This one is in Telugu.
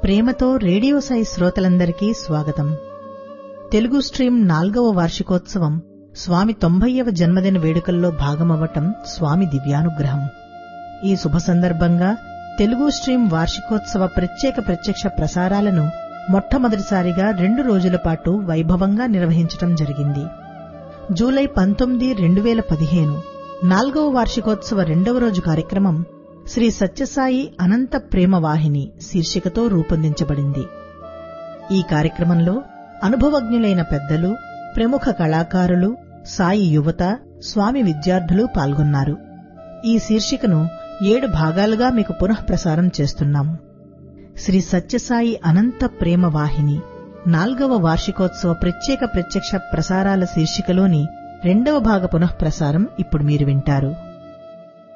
ప్రేమతో రేడియో సాయి శ్రోతలందరికీ స్వాగతం తెలుగు స్ట్రీమ్ నాల్గవ వార్షికోత్సవం స్వామి తొంభైవ జన్మదిన వేడుకల్లో భాగమవ్వటం స్వామి దివ్యానుగ్రహం ఈ శుభ సందర్భంగా తెలుగు స్ట్రీమ్ వార్షికోత్సవ ప్రత్యేక ప్రత్యక్ష ప్రసారాలను మొట్టమొదటిసారిగా రెండు రోజుల పాటు వైభవంగా నిర్వహించటం జరిగింది జూలై పంతొమ్మిది రెండు వేల పదిహేను నాల్గవ వార్షికోత్సవ రెండవ రోజు కార్యక్రమం శ్రీ సత్యసాయి అనంత ప్రేమ వాహిని శీర్షికతో రూపొందించబడింది ఈ కార్యక్రమంలో అనుభవజ్ఞులైన పెద్దలు ప్రముఖ కళాకారులు సాయి యువత స్వామి విద్యార్థులు పాల్గొన్నారు ఈ శీర్షికను ఏడు భాగాలుగా మీకు పునఃప్రసారం చేస్తున్నాం శ్రీ సత్యసాయి అనంత ప్రేమ వాహిని నాల్గవ వార్షికోత్సవ ప్రత్యేక ప్రత్యక్ష ప్రసారాల శీర్షికలోని రెండవ భాగ పునఃప్రసారం ఇప్పుడు మీరు వింటారు